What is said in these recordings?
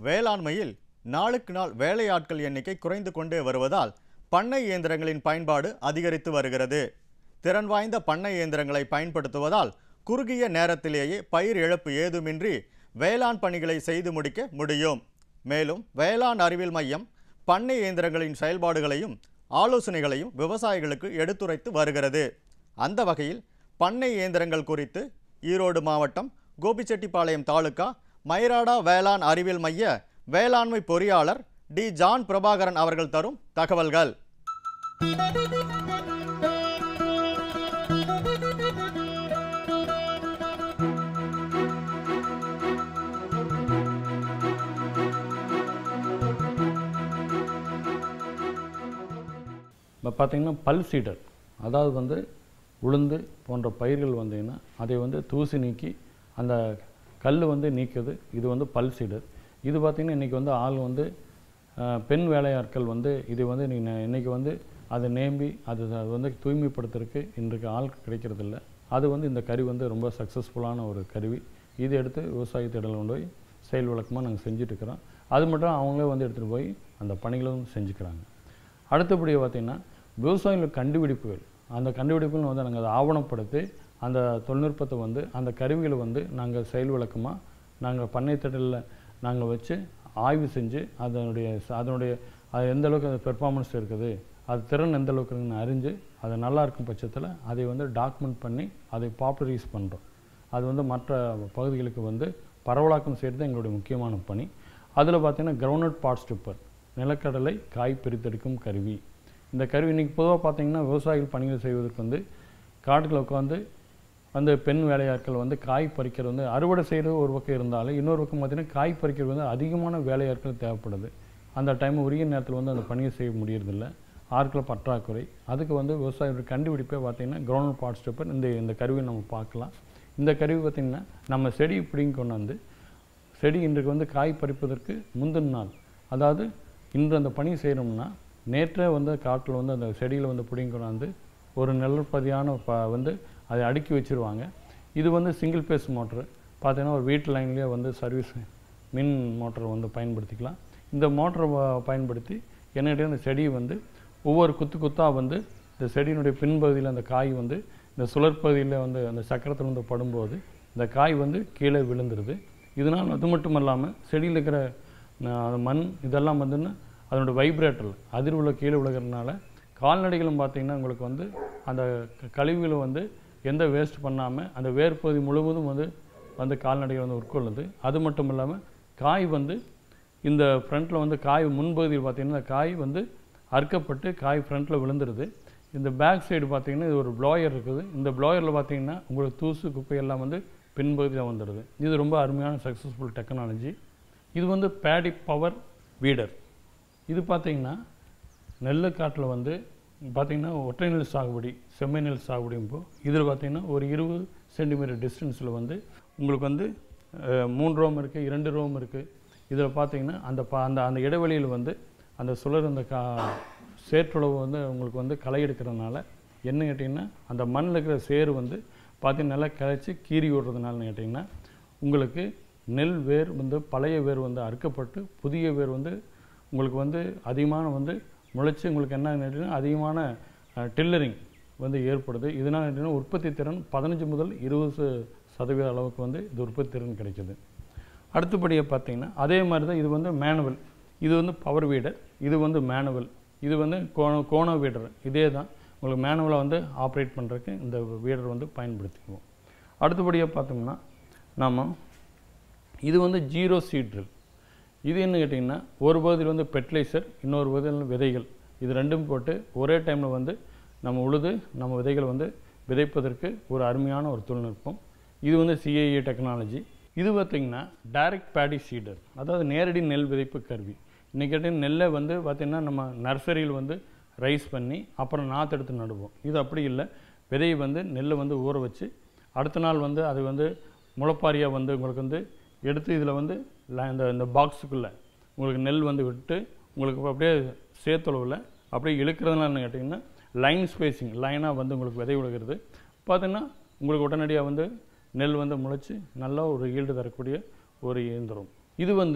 வேளாண்மையில் நாளுக்கு நாள் வேலையாட்கள் எண்ணிக்கை குறைந்து கொண்டே வருவதால் பண்ணை இயந்திரங்களின் பயன்பாடு அதிகரித்து வருகிறது திறன் வாய்ந்த பண்ணை இயந்திரங்களை பயன்படுத்துவதால் குறுகிய நேரத்திலேயே பயிர் இழப்பு ஏதுமின்றி வேளாண் பணிகளை செய்து முடிக்க முடியும் மேலும் வேளாண் அறிவியல் மையம் பண்ணை இயந்திரங்களின் செயல்பாடுகளையும் ஆலோசனைகளையும் விவசாயிகளுக்கு எடுத்துரைத்து வருகிறது அந்த வகையில் பண்ணை இயந்திரங்கள் குறித்து ஈரோடு மாவட்டம் கோபிச்செட்டிப்பாளையம் தாலுகா மயிராடா வேளாண் அறிவியல் மைய வேளாண்மை பொறியாளர் டி ஜான் பிரபாகரன் அவர்கள் தரும் தகவல்கள் இப்போ பார்த்தீங்கன்னா பல் சீடர் அதாவது வந்து உளுந்து போன்ற பயிர்கள் வந்தீங்கன்னா அதை வந்து தூசி நீக்கி அந்த கல் வந்து நீக்குது இது வந்து பல் சீடர் இது பார்த்திங்கன்னா இன்றைக்கி வந்து ஆள் வந்து அஹ், பெண் வேலையாட்கள் வந்து இது வந்து நீங்கள் இன்றைக்கி வந்து அதை நேம்பி அது அது வந்து தூய்மைப்படுத்துறதுக்கு இன்றைக்கு ஆள் கிடைக்கிறதில்ல அது வந்து இந்த கருவி வந்து ரொம்ப சக்ஸஸ்ஃபுல்லான ஒரு கருவி இது எடுத்து விவசாய திடலில் கொண்டு போய் செயல் விளக்கமாக நாங்கள் செஞ்சுட்டு இருக்கிறோம் அது மட்டும் அவங்களே வந்து எடுத்துகிட்டு போய் அந்த பணிகளும் செஞ்சுக்கிறாங்க அடுத்தபடியாக பார்த்தீங்கன்னா விவசாயிகள் கண்டுபிடிப்புகள் அந்த கண்டுபிடிப்புகள் வந்து நாங்கள் அதை ஆவணப்படுத்தி அந்த தொழில்நுட்பத்தை வந்து அந்த கருவிகளை வந்து நாங்கள் செயல் விளக்கமாக நாங்கள் பண்ணைத்திடலில் நாங்கள் வச்சு ஆய்வு செஞ்சு அதனுடைய ச- அதனுடைய அது எந்த அளவுக்கு அது பெர்ஃபார்மன்ஸ் இருக்குது அது திறன் எந்த அளவுக்கு இருக்குன்னு அறிஞ்சு அது நல்லா இருக்கும் பட்சத்தில் அதை வந்து டாக்குமெண்ட் பண்ணி அதை பாப்புலரைஸ் பண்ணுறோம் அது வந்து மற்ற பகுதிகளுக்கு வந்து பரவலாக்கம் செய்கிறது எங்களுடைய முக்கியமான பணி அதில் பார்த்தீங்கன்னா கிரவுண்ட் பாட் ஸ்டிப்பர் நிலக்கடலை காய் பிரித்தெடுக்கும் கருவி இந்த கருவி இன்றைக்கி பொதுவாக பார்த்தீங்கன்னா விவசாயிகள் பணிகள் செய்வதற்கு வந்து காட்டுக்குள்ள உட்காந்து அந்த பெண் வேலையாட்கள் வந்து காய் பறிக்கிறது வந்து அறுவடை செய்கிறது ஒரு பக்கம் இருந்தாலும் இன்னொரு பக்கம் பார்த்தீங்கன்னா காய் பறிக்கிறது வந்து அதிகமான வேலையாட்கள் தேவைப்படுது அந்த டைம் உரிய நேரத்தில் வந்து அந்த பணியை செய்ய முடியறதில்ல ஆட்கள் பற்றாக்குறை அதுக்கு வந்து விவசாயியோட கண்டுபிடிப்பே பார்த்தீங்கன்னா கிரவுண்ட் பாட் ஸ்டெப்பர் இந்த இந்த கருவியை நம்ம பார்க்கலாம் இந்த கருவி பார்த்திங்கன்னா நம்ம செடி பிடிங்கி கொண்டு வந்து செடி இன்றைக்கு வந்து காய் பறிப்பதற்கு முந்தின நாள் அதாவது இன்று அந்த பணி செய்கிறோம்னா நேற்றே வந்து காட்டில் வந்து அந்த செடியில் வந்து பிடிங்கி கொண்டாந்து ஒரு நிலப்பதியான ப வந்து அதை அடுக்கி வச்சிருவாங்க இது வந்து சிங்கிள் பேஸ் மோட்ரு பார்த்தீங்கன்னா ஒரு வீட்டு லைன்லேயே வந்து சர்வீஸ் மின் மோட்டர் வந்து பயன்படுத்திக்கலாம் இந்த மோட்டரை பயன்படுத்தி என்னிட்ட அந்த செடியை வந்து ஒவ்வொரு குத்து குத்தாக வந்து இந்த செடியினுடைய பின்பகுதியில் அந்த காய் வந்து இந்த சுழற்பகுதியில் வந்து அந்த சக்கரத்தில் வந்து படும்போது இந்த காய் வந்து கீழே விழுந்துருது இதனால் அது மட்டும் இல்லாமல் செடியில் இருக்கிற அஹ், அந்த மண் இதெல்லாம் வந்துன்னு அதனோட வைப்ரேட்டர் அதிர்வுல கீழே விழுகிறதுனால கால்நடைகளும் பார்த்தீங்கன்னா உங்களுக்கு வந்து அந்த க- கழிவுகளை வந்து எந்த வேஸ்ட் பண்ணாமல் அந்த வேர்ப்பகுதி முழுவதும் வந்து வந்து கால்நடைகள் வந்து உட்கொள்ளுது அது மட்டும் இல்லாமல் காய் வந்து இந்த ஃப்ரண்ட்டில் வந்து காய் முன்பகுதியில் பார்த்தீங்கன்னா காய் வந்து அறுக்கப்பட்டு காய் ஃப்ரண்ட்டில் விழுந்துருது இந்த பேக் சைடு பார்த்தீங்கன்னா இது ஒரு ப்ளோயர் இருக்குது இந்த ப்ளோயரில் பார்த்தீங்கன்னா உங்களுக்கு தூசு குப்பை எல்லாம் வந்து பின்பகுதியில் வந்துடுது இது ரொம்ப அருமையான சக்ஸஸ்ஃபுல் டெக்னாலஜி இது வந்து பேடி பவர் வீடர் இது பார்த்தீங்கன்னா நெல்லு காட்டில் வந்து பார்த்தீங்கன்னா ஒற்றை நெல் சாகுபடி செம்மை நெல் சாகுபடியும்போ இதில் பார்த்தீங்கன்னா ஒரு இருபது சென்டிமீட்டர் டிஸ்டன்ஸில் வந்து உங்களுக்கு வந்து அஹ், மூன்று ரோம் இருக்குது இரண்டு ரோம் இருக்குது இதில் பார்த்தீங்கன்னா அந்த பா அந்த அந்த இடைவெளியில் வந்து அந்த சுழர் அந்த கா சேற்றுளவு வந்து உங்களுக்கு வந்து களை எடுக்கிறதுனால என்ன கேட்டிங்கன்னா அந்த மண்ணில் இருக்கிற சேறு வந்து பார்த்தீங்கன்னா நல்லா கிளச்சி கீறி விடுறதுனாலன்னு கேட்டிங்கன்னா உங்களுக்கு நெல் வேர் வந்து பழைய வேர் வந்து அறுக்கப்பட்டு புதிய வேர் வந்து உங்களுக்கு வந்து அதிகமான வந்து முளைச்சி உங்களுக்கு என்ன கேட்டிங்கன்னா அதிகமான டில்லரிங் வந்து ஏற்படுது இதனால் கேட்டிங்கன்னா உற்பத்தி திறன் பதினஞ்சு முதல் இருபது ச- சதவீத அளவுக்கு வந்து இது உற்பத்தி திறன் கிடைக்குது அடுத்தபடியாக பார்த்தீங்கன்னா அதே மாதிரி தான் இது வந்து மேனுவல் இது வந்து பவர் வீடர் இது வந்து மேனுவல் இது வந்து கோண கோண வீடர் இதே தான் உங்களுக்கு மேனுவலாக வந்து ஆப்ரேட் பண்ணுறதுக்கு இந்த வீடர் வந்து பயன்படுத்திக்குவோம் அடுத்தபடியாக பார்த்தோம்னா நாம் இது வந்து ஜீரோ சீட் ட்ரில் இது என்ன கேட்டிங்கன்னா ஒரு பகுதியில் வந்து ஃபெர்டிலைசர் இன்னொரு பகுதியில் விதைகள் இது ரெண்டும் போட்டு ஒரே டைமில் வந்து நம்ம உழுது நம்ம விதைகள் வந்து விதைப்பதற்கு ஒரு அருமையான ஒரு தொழில்நுட்பம் இது வந்து சிஐஏ டெக்னாலஜி இது பார்த்திங்கன்னா டைரக்ட் பேடி சீடர் அதாவது நேரடி நெல் விதைப்பு கருவி இன்றைக்கி கேட்டிங்கன்னா நெல்லை வந்து பார்த்திங்கன்னா நம்ம நர்சரியில் வந்து ரைஸ் பண்ணி அப்புறம் நாற்று எடுத்து நடுவோம் இது அப்படி இல்லை விதையை வந்து நெல்லை வந்து ஊற வச்சு அடுத்த நாள் வந்து அது வந்து முளைப்பாரியாக வந்து உங்களுக்கு வந்து எடுத்து இதில் வந்து ல- இந்த இந்த பாக்ஸுக்குள்ளே உங்களுக்கு நெல் வந்து விட்டு உங்களுக்கு அப்படியே சேத்தளவில் அப்படியே இழுக்கிறதுனால என்ன கேட்டிங்கன்னா லைன் ஸ்பேசிங் லைனாக வந்து உங்களுக்கு விதை விழுகிறது பார்த்தீங்கன்னா உங்களுக்கு உடனடியாக வந்து நெல் வந்து முளைச்சி நல்ல ஒரு ஈல்டு தரக்கூடிய ஒரு இயந்திரம் இது வந்து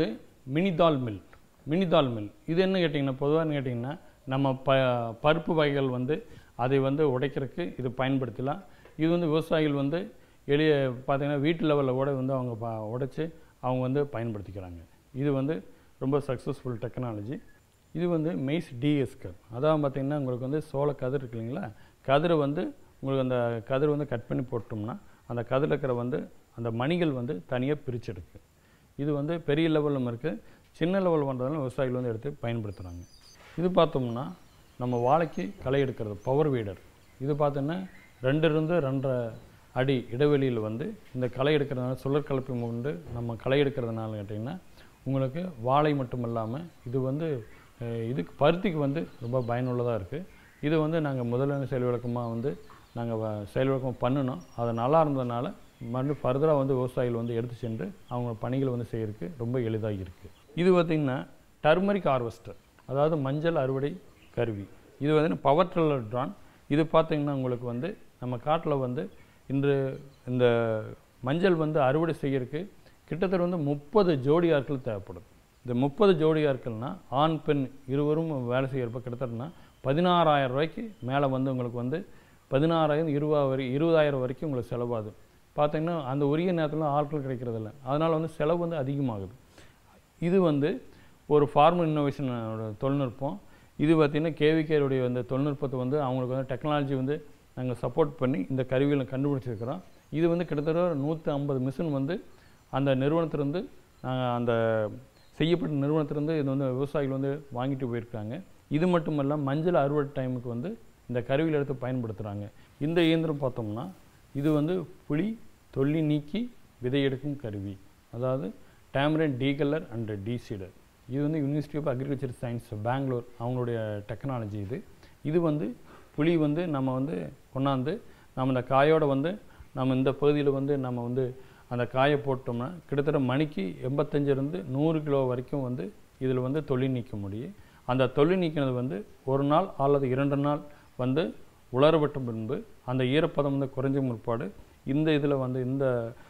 மினிதால் மில் மினிதால் மில் இது என்ன கேட்டிங்கன்னா பொதுவாக கேட்டிங்கன்னா நம்ம ப பருப்பு வகைகள் வந்து அதை வந்து உடைக்கிறதுக்கு இது பயன்படுத்தலாம் இது வந்து விவசாயிகள் வந்து எளிய பார்த்தீங்கன்னா வீட்டு லெவலில் கூட வந்து அவங்க ப உடைச்சி அவங்க வந்து பயன்படுத்திக்கிறாங்க இது வந்து ரொம்ப சக்ஸஸ்ஃபுல் டெக்னாலஜி இது வந்து மெய்ஸ் டிஎஸ்கர் அதான் பார்த்தீங்கன்னா உங்களுக்கு வந்து சோள கதிர் இருக்கு இல்லைங்களா கதிரை வந்து உங்களுக்கு அந்த கதிர் வந்து கட் பண்ணி போட்டோம்னா அந்த கதிரில் இருக்கிற வந்து அந்த மணிகள் வந்து தனியாக பிரிச்செடுக்கு இது வந்து பெரிய லெவலில் இருக்குது சின்ன லெவல் பண்ணுறதுனால விவசாயிகள் வந்து எடுத்து பயன்படுத்துகிறாங்க இது பார்த்தோம்னா நம்ம வாழைக்கு களை எடுக்கிறது பவர் வீடர் இது பார்த்தோன்னா ரெண்டிலிருந்து ரெண்டரை அடி இடைவெளியில் வந்து இந்த களை எடுக்கிறதுனால சுழற் கலப்பை கொண்டு நம்ம களை எடுக்கிறதுனால கேட்டிங்கன்னா உங்களுக்கு வாழை மட்டும் இல்லாமல் இது வந்து அஹ், இதுக்கு பருத்திக்கு வந்து ரொம்ப பயனுள்ளதாக இருக்குது இது வந்து நாங்கள் முதல்ல செயல் விளக்கமாக வந்து நாங்கள் செயல் விளக்கம் பண்ணினோம் அது நல்லா இருந்ததுனால மறுபடியும் ஃபர்தராக வந்து விவசாயிகள் வந்து எடுத்து சென்று அவங்க பணிகளை வந்து செய்யறதுக்கு ரொம்ப எளிதாக இருக்குது இது பார்த்திங்கன்னா டர்மரிக் ஹார்வெஸ்டர் அதாவது மஞ்சள் அறுவடை கருவி இது வந்து பவர் ட்ரில்லர் ட்ரான் இது பார்த்தீங்கன்னா உங்களுக்கு வந்து நம்ம காட்டில் வந்து இன்று இந்த மஞ்சள் வந்து அறுவடை செய்யறதுக்கு கிட்டத்தட்ட வந்து முப்பது ஜோடி ஆட்கள் தேவைப்படும் இந்த முப்பது ஜோடி ஆட்கள்னா ஆண் பெண் இருவரும் வேலை செய்கிறப்ப கிட்டத்தட்டனா பதினாறாயிரம் ரூபாய்க்கு மேலே வந்து உங்களுக்கு வந்து பதினாறாயிரம் இருபது வரை இருபதாயிரம் வரைக்கும் உங்களுக்கு செலவாகுது பார்த்தீங்கன்னா அந்த உரிய நேரத்தில் ஆட்கள் கிடைக்கிறதில்ல அதனால் வந்து செலவு வந்து அதிகமாகுது இது வந்து ஒரு ஃபார்மல் இன்னோவேஷனோட தொழில்நுட்பம் இது பார்த்திங்கன்னா கேவிகேருடைய அந்த தொழில்நுட்பத்தை வந்து அவங்களுக்கு வந்து டெக்னாலஜி வந்து நாங்கள் சப்போர்ட் பண்ணி இந்த கருவிகளை கண்டுபிடிச்சிருக்கிறோம் இது வந்து கிட்டத்தட்ட நூற்றி ஐம்பது மிஷின் வந்து அந்த நிறுவனத்திலிருந்து நாங்கள் அந்த செய்யப்பட்ட நிறுவனத்திலிருந்து இது வந்து விவசாயிகள் வந்து வாங்கிட்டு போயிருக்காங்க இது மட்டும் இல்லாமல் மஞ்சள் அறுவடை டைமுக்கு வந்து இந்த கருவியில் எடுத்து பயன்படுத்துகிறாங்க இந்த இயந்திரம் பார்த்தோம்னா இது வந்து புளி தொல்லி நீக்கி விதை எடுக்கும் கருவி அதாவது டேமரன் டீகலர் அண்ட் டீசீடர் இது வந்து university of agriculture science Bangalore அவங்களுடைய டெக்னாலஜி இது இது வந்து புளி வந்து நம்ம வந்து கொண்டாந்து நம்ம இந்த காயோட வந்து நம்ம இந்த பகுதியில் வந்து நம்ம வந்து அந்த காயை போட்டோம்னா கிட்டத்தட்ட மணிக்கு எண்பத்தஞ்சிலிருந்து நூறு கிலோ வரைக்கும் வந்து இதில் வந்து தொழில் நீக்க முடியும் அந்த தொழில் நீக்கினது வந்து ஒரு நாள் அல்லது இரண்டு நாள் வந்து உலரப்பட்ட பின்பு அந்த ஈரப்பதம் வந்து குறைஞ்ச முற்பாடு இந்த இதில் வந்து இந்த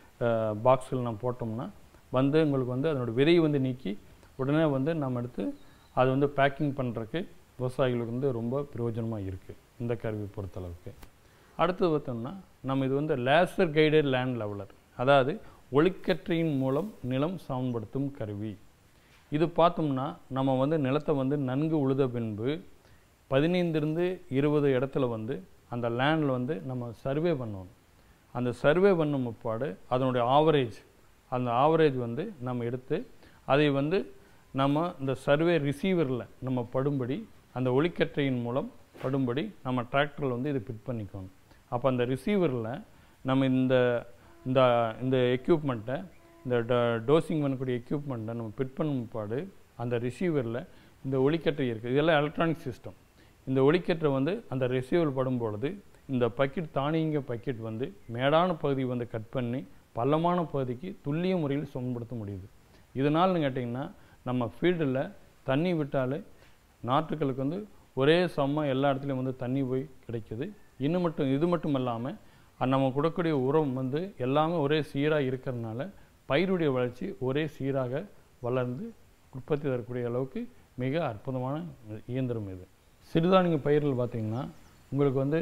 பாக்ஸில் நம்ம போட்டோம்னா வந்து உங்களுக்கு வந்து அதனோட விதையை வந்து நீக்கி உடனே வந்து நம்ம எடுத்து அது வந்து பேக்கிங் பண்ணுறதுக்கு விவசாயிகளுக்கு வந்து ரொம்ப பிரயோஜனமாக இருக்குது இந்த கருவி பொறுத்தளவுக்கு அடுத்தது பார்த்தோம்னா நம்ம இது வந்து லேசர் கைடட் லேண்ட் லெவலர் அதாவது ஒளிக்கற்றையின் மூலம் நிலம் சமன்படுத்தும் கருவி இது பார்த்தோம்னா நம்ம வந்து நிலத்தை வந்து நன்கு உழுத பின்பு பதினைந்திலிருந்து இருபது இடத்துல வந்து அந்த லேண்டில் வந்து நம்ம சர்வே பண்ணணும் அந்த சர்வே பண்ணும் முற்பாடு அதனுடைய ஆவரேஜ் அந்த ஆவரேஜ் வந்து நம்ம எடுத்து அதை வந்து நம்ம இந்த சர்வே ரிசீவரில் நம்ம படும்படி அந்த ஒளிக்கற்றையின் மூலம் படும்படி நம்ம டிராக்டரில் வந்து இதை ஃபிட் பண்ணிக்கணும் அப்போ அந்த ரிசீவரில் நம்ம இந்த இந்த இந்த எக்யூப்மெண்ட்டை இந்த டோசிங் பண்ணக்கூடிய எக்யூப்மெண்ட்டை நம்ம ஃபிட் பண்ணும் பாடு அந்த ரிசீவரில் இந்த ஒளிக்கற்றை இருக்குது இதெல்லாம் எலக்ட்ரானிக் சிஸ்டம் இந்த ஒளிக்கற்றை வந்து அந்த ரிசீவர் படும் பொழுது இந்த பக்கெட் தானியங்க பக்கெட் வந்து மேடான பகுதி வந்து கட் பண்ணி பள்ளமான பகுதிக்கு துல்லிய முறையில் சமன்படுத்த முடியுது இதனால்னு கேட்டிங்கன்னா நம்ம ஃபீல்டில் தண்ணி விட்டாலே நாற்றுக்களுக்கு வந்து ஒரே சமமாக எல்லா இடத்துலையும் வந்து தண்ணி போய் கிடைக்குது இன்னும் மட்டும் இது மட்டும் இல்லாமல் நம்ம கொடுக்கக்கூடிய உரம் வந்து எல்லாமே ஒரே சீராக இருக்கிறதுனால பயிருடைய வளர்ச்சி ஒரே சீராக வளர்ந்து உற்பத்தி தரக்கூடிய அளவுக்கு மிக அற்புதமான இயந்திரம் இது சிறுதானிய பயிர்கள் பார்த்திங்கன்னா உங்களுக்கு வந்து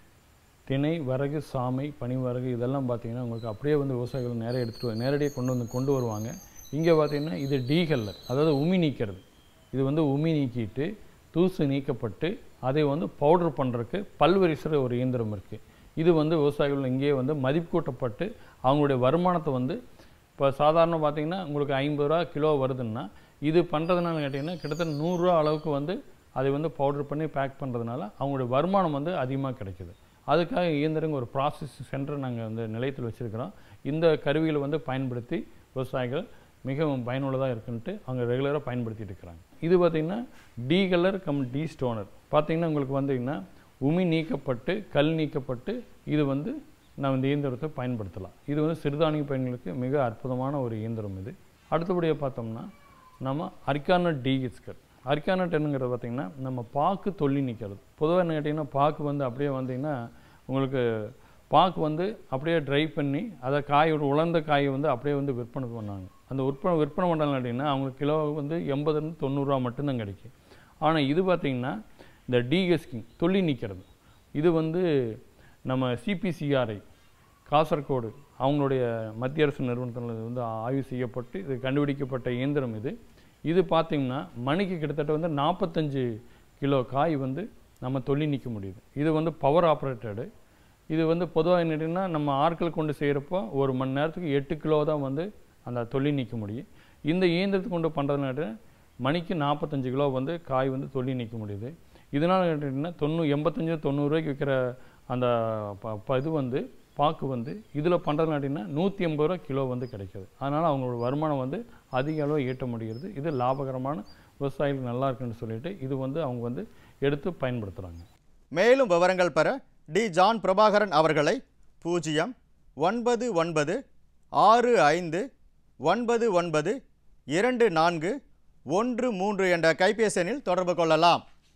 திணை வரகு சாமை பனிவரகு இதெல்லாம் பார்த்தீங்கன்னா உங்களுக்கு அப்படியே வந்து விவசாயிகள் நேரே எடுத்துகிட்டு நேரடியாக கொண்டு வந்து கொண்டு வருவாங்க இங்கே பார்த்தீங்கன்னா இது டீகல்லர் அதாவது உமி நீக்கிறது இது வந்து உமி நீக்கிட்டு தூசு நீக்கப்பட்டு அதை வந்து பவுடர் பண்ணுறதுக்கு பல்வரிசர ஒரு இயந்திரம் இருக்குது இது வந்து விவசாயிகள் இங்கேயே வந்து மதிப்பு கூட்டப்பட்டு அவங்களுடைய வருமானத்தை வந்து இப்போ சாதாரண பார்த்தீங்கன்னா உங்களுக்கு ஐம்பது ரூபா கிலோ வருதுன்னா இது பண்ணுறதுனால கேட்டிங்கன்னா கிட்டத்தட்ட நூறுரூவா அளவுக்கு வந்து அதை வந்து பவுடர் பண்ணி பேக் பண்ணுறதுனால அவங்களுடைய வருமானம் வந்து அதிகமாக கிடைக்குது அதுக்காக இயந்திரங்க ஒரு ப்ராசஸ் சென்டர் நாங்கள் வந்து நிலையத்தில் வச்சுருக்கிறோம் இந்த கருவிகளை வந்து பயன்படுத்தி விவசாயிகள் மிகவும் பயனுள்ளதாக இருக்குன்ட்டு அவங்க ரெகுலராக பயன்படுத்திட்டு இருக்கிறாங்க இது பார்த்திங்கன்னா டி கலர் கம் டி ஸ்டோனர் பார்த்தீங்கன்னா உங்களுக்கு வந்தீங்கன்னா உமி நீக்கப்பட்டு கல் நீக்கப்பட்டு இது வந்து நம்ம இந்த இயந்திரத்தை பயன்படுத்தலாம் இது வந்து சிறுதானிய பயன்களுக்கு மிக அற்புதமான ஒரு இயந்திரம் இது அடுத்தபடியாக பார்த்தோம்னா நம்ம அரிக்கானட் டீகிஸ்கர் அரிக்கானட் என்னங்கிறது பார்த்திங்கன்னா நம்ம பாக்கு தொல்லி நிற்கிறது பொதுவாக என்ன கேட்டிங்கன்னா பாக்கு வந்து அப்படியே வந்தீங்கன்னா உங்களுக்கு பாக்கு வந்து அப்படியே ட்ரை பண்ணி அதை காயோட உலர்ந்த காயை வந்து அப்படியே வந்து விற்பனை பண்ணாங்க அந்த விற்பனை விற்பனை பண்ணுறாங்க அப்படின்னா அவங்களுக்கு கிலோ வந்து எண்பதுலேருந்து தொண்ணூறுரூவா மட்டும்தான் கிடைக்கும் ஆனால் இது பார்த்திங்கன்னா இந்த டிஎஸ்கிங் தொல்லி நிற்கிறது இது வந்து நம்ம சிபிசிஆர்ஐ காசர்கோடு அவங்களுடைய மத்திய அரசு நிறுவனத்தில் இது வந்து ஆய்வு செய்யப்பட்டு இது கண்டுபிடிக்கப்பட்ட இயந்திரம் இது இது பார்த்திங்கன்னா மணிக்கு கிட்டத்தட்ட வந்து நாற்பத்தஞ்சு கிலோ காய் வந்து நம்ம தொல்லி நிற்க முடியுது இது வந்து பவர் ஆப்ரேட்டடு இது வந்து பொதுவாக என்னன்னா நம்ம ஆட்கள் கொண்டு செய்கிறப்போ ஒரு மணி நேரத்துக்கு எட்டு கிலோ தான் வந்து அந்த தொல்லி நிற்க முடியும் இந்த இயந்திரத்தை கொண்டு பண்ணுறதுனால மணிக்கு நாற்பத்தஞ்சு கிலோ வந்து காய் வந்து தொல்லி நிற்க முடியுது இதனால் கேட்டிங்கன்னா தொண்ணூ எண்பத்தஞ்சு தொண்ணூறுரூவாய்க்கு விற்கிற அந்த ப- ப- இது வந்து பாக்கு வந்து இதில் பண்ணுறதுனாட்டினா நூற்றி எண்பது ரூபா கிலோ வந்து கிடைக்கிது அதனால் அவங்களோட வருமானம் வந்து அதிக அளவு ஈட்ட முடிகிறது இது லாபகரமான விவசாயிகளுக்கு நல்லா இருக்குன்னு சொல்லிட்டு இது வந்து அவங்க வந்து எடுத்து பயன்படுத்துகிறாங்க மேலும் விவரங்கள் பெற டி ஜான் பிரபாகரன் அவர்களை பூஜ்ஜியம் ஒன்பது ஒன்பது ஆறு ஐந்து ஒன்பது ஒன்பது இரண்டு நான்கு ஒன்று மூன்று என்ற கைபேசி எண்ணில் தொடர்பு கொள்ளலாம்